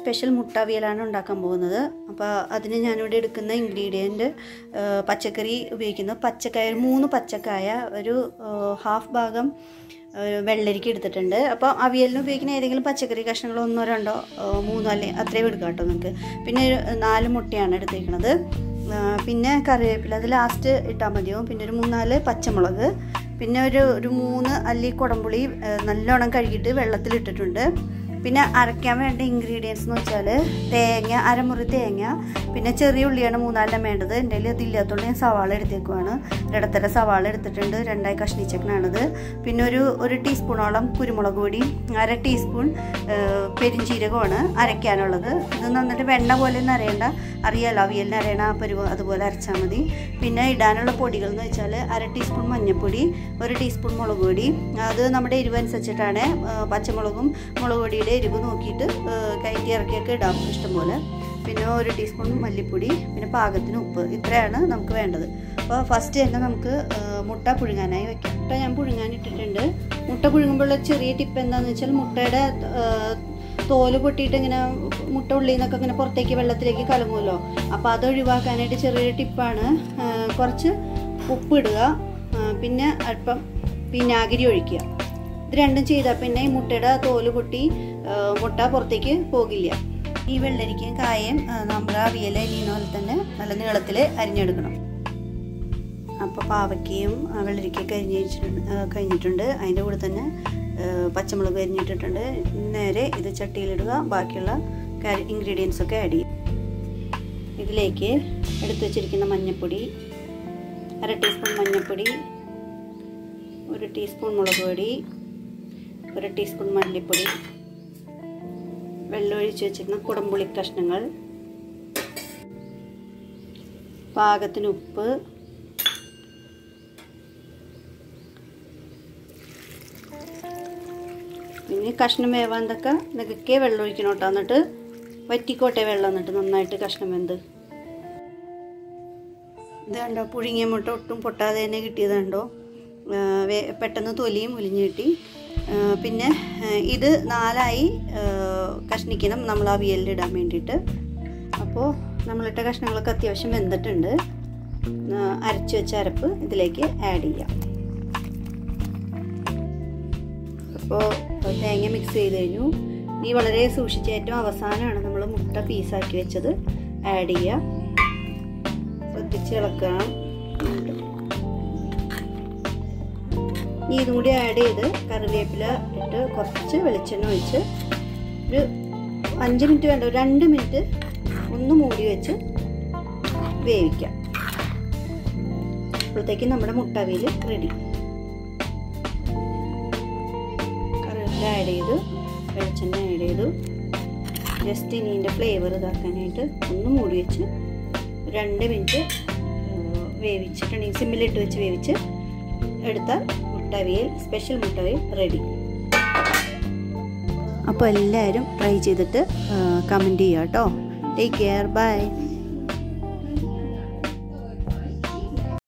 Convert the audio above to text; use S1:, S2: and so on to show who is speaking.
S1: special മുട്ട അവിയലാണ് ഉണ്ടാക്കാൻ പോകുന്നത് അപ്പോൾ അതിന് ഞാനിവിടെ എടുക്കുന്ന ഇൻഗ്രീഡിയൻറ്റ് പച്ചക്കറി ഉപയോഗിക്കുന്നു പച്ചക്കായ ഒരു മൂന്ന് പച്ചക്കായ ഒരു ഹാഫ് ഭാഗം ഏഹ് വെള്ളരിക്ക എടുത്തിട്ടുണ്ട് അപ്പോൾ അവിയലിന് ഉപയോഗിക്കുന്ന ഏതെങ്കിലും പച്ചക്കറി കഷ്ണങ്ങൾ ഒന്നോ രണ്ടോ ഏഹ് മൂന്നോ അല്ലെ അത്രയും എടുക്കാം കേട്ടോ നിങ്ങൾക്ക് പിന്നെ ഒരു നാല് മുട്ടയാണ് എടുത്തിരിക്കുന്നത് ഏഹ് പിന്നെ കറിവേപ്പില അത് ലാസ്റ്റ് ഇട്ടാൽ മതിയാവും പിന്നെ ഒരു മൂന്നാല് പച്ചമുളക് പിന്നെ ഒരു ഒരു മൂന്ന് അല്ലി കുടംപുളി ഏഹ് നല്ലോണം കഴുകിയിട്ട് വെള്ളത്തിലിട്ടിട്ടുണ്ട് പിന്നെ അരയ്ക്കാൻ വേണ്ട ഇൻഗ്രീഡിയൻസ് എന്ന് വെച്ചാൽ തേങ്ങ അരമുറി തേങ്ങ പിന്നെ ചെറിയ ഉള്ളിയാണ് മൂന്നാലെണ്ണം വേണ്ടത് എൻ്റെ കയ്യിൽ അതില്ലാത്തതുകൊണ്ട് ഞാൻ സവാള എടുത്തേക്കുവാണ് ഇടത്തര സവാള എടുത്തിട്ടുണ്ട് രണ്ടായി കഷ്ണിച്ചേക്കണാണിത് പിന്നെ ഒരു ഒരു ടീസ്പൂണോളം കുരുമുളക് പൊടി അര ടീസ്പൂൺ ഏഹ്, പെരിഞ്ജീരകമാണ് അരയ്ക്കാനുള്ളത് ഇത് നന്നിട്ട് വെണ്ണ പോലെ ഒന്നും അരയണ്ട അറിയാലോ അവിയലിന് അരയണ ആ പരുവ അതുപോലെ അരച്ചാൽ മതി പിന്നെ ഇടാനുള്ള പൊടികൾ എന്ന് വെച്ചാൽ അര ടീസ്പൂൺ മഞ്ഞൾപ്പൊടി ഒരു ടീസ്പൂൺ മുളക് പൊടി അത് നമ്മുടെ എരിവ് അനുസരിച്ചിട്ടാണ് ഏഹ്, പച്ചമുളകും മുളക് പൊടിയുടെ എരിവ് നോക്കിയിട്ട് ഏഹ്, കയറ്റി ഇറക്കിയൊക്കെ ഇടാം ഇഷ്ടംപോലെ പിന്നെ ഒരു ടീസ്പൂൺ മല്ലിപ്പൊടി പിന്നെ പാകത്തിന് ഉപ്പ് ഇത്രയാണ് നമുക്ക് വേണ്ടത് അപ്പോൾ ഫസ്റ്റ് തന്നെ നമുക്ക് ഏഹ്, മുട്ട പുഴുങ്ങാനായി വെക്കാം മുട്ട ഞാൻ പുഴുങ്ങാൻ ഇട്ടിട്ടുണ്ട് മുട്ട പുഴുങ്ങുമ്പോഴുള്ള ചെറിയ ടിപ്പ് എന്താണെന്ന് വെച്ചാൽ മുട്ടയുടെ ഏഹ്, തോല് പൊട്ടിയിട്ട് ഇങ്ങനെ മുട്ട ഉള്ളിൽ നിന്നൊക്കെ ഇങ്ങനെ പുറത്തേക്ക് വെള്ളത്തിലേക്ക് കലങ്ങുമല്ലോ അപ്പോൾ അത് ഒഴിവാക്കാനായിട്ട് ചെറിയൊരു ടിപ്പാണ് ഏഹ്, കുറച്ച് ഉപ്പിടുക ഏഹ്, പിന്നെ അല്പം വിനാഗിരി ഒഴിക്കുക ഇത് രണ്ടും ചെയ്താൽ പിന്നെ ഈ മുട്ടയുടെ തോല് പൊട്ടി ഏഹ്, മുട്ട പുറത്തേക്ക് പോകില്ല ഈ വെള്ളരിക്കയും കായയും ഏഹ്, നമ്മൾ അവിയൽ അരിയുന്ന പോലെ തന്നെ നല്ല നീളത്തിൽ അരിഞ്ഞെടുക്കണം അപ്പോൾ പാവയ്ക്കയും ആ, വെള്ളരിക്കയൊക്കെ അരിഞ്ഞ് വെച്ചിട്ടുണ്ട് ആ, കഴിഞ്ഞിട്ടുണ്ട് അതിൻ്റെ കൂടെ തന്നെ ആ, പച്ചമുളക് അരിഞ്ഞിട്ടിട്ടുണ്ട് നേരെ ഇത് ചട്ടിയിലിടുക ബാക്കിയുള്ള ഇൻഗ്രീഡിയൻസ് ഒക്കെ ആഡ് ചെയ്യും ഇതിലേക്ക് എടുത്തു വച്ചിരിക്കുന്ന മഞ്ഞൾപ്പൊടി അര ടീസ്പൂൺ മഞ്ഞൾപ്പൊടി ഒരു ടീസ്പൂൺ മുളക് പൊടി ഒരു ടീസ്പൂൺ മല്ലിപ്പൊടി വെള്ളം ഒഴിച്ച് വെച്ചിരുന്ന കുടംപുളി കഷ്ണങ്ങൾ പാകത്തിന് ഉപ്പ് പിന്നെ കഷ്ണം വേവാൻ തക്ക നികക്കെ വെള്ളം ഒഴിക്കണം കേട്ടോ എന്നിട്ട് വറ്റിക്കോട്ടെ വെള്ളം എന്നിട്ട് നന്നായിട്ട് കഷ്ണം വെന്ത് ഇത് കണ്ടോ പുഴുങ്ങിയ മുട്ട ഒട്ടും പൊട്ടാതെ തന്നെ കിട്ടിയത് കണ്ടോ ആ, വേ- പെട്ടെന്ന് തൊലിയും ഒലിഞ്ഞ് കിട്ടി ആ, പിന്നെ ആ, ഇത് നാലായി ആ, കഷ്ണിക്കണം നമ്മൾ അവിയലിലിടാൻ വേണ്ടിയിട്ട് അപ്പോൾ നമ്മളിട്ട കഷ്ണങ്ങളൊക്കെ അത്യാവശ്യം വെന്തിട്ടുണ്ട് ആ, അരച്ച് വെച്ച അരപ്പ് ഇതിലേക്ക് ആഡ് ചെയ്യാം അപ്പോൾ തേങ്ങ മിക്സ് ചെയ്ത് കഴിഞ്ഞു ഇനി വളരെ സൂക്ഷിച്ച് ഏറ്റവും അവസാനമാണ് നമ്മൾ മുട്ട പീസാക്കി വെച്ചത് ആഡ് ചെയ്യുക ശ്രദ്ധിച്ച് ഇളക്കണം എന്നിട്ട് ഇനി ഇതും കൂടി ആഡ് ചെയ്ത് കറിവേപ്പില ഇട്ട് കുറച്ച് വെളിച്ചെണ്ണ ഒഴിച്ച് ഒരു അഞ്ച് മിനിറ്റ് വേണ്ട ഒരു രണ്ട് മിനിറ്റ് ഒന്ന് മൂടി വെച്ച് വേവിക്കാം അപ്പോഴത്തേക്കും നമ്മുടെ മുട്ടവിയൽ റെഡി കറിവേപ്പില ആഡ് ചെയ്തു വെളിച്ചെണ്ണ ആഡ് ചെയ്തു ജസ്റ്റ് ഇനി ഇതിൻ്റെ ഫ്ലേവർ ഇതാക്കാനായിട്ട് ഒന്ന് മൂടി വെച്ച് രണ്ട് മിനിറ്റ് വേവിച്ചിട്ടുണ്ടെങ്കിൽ സിമ്മിലിട്ട് വെച്ച് വേവിച്ച് എടുത്താൽ മുട്ടവിയൽ സ്പെഷ്യൽ മുട്ടവിയൽ റെഡി അപ്പോൾ എല്ലാവരും ട്രൈ ചെയ്തിട്ട് കമൻറ്റ് ചെയ്യുക കേട്ടോ ടേക്ക് കെയർ ബൈ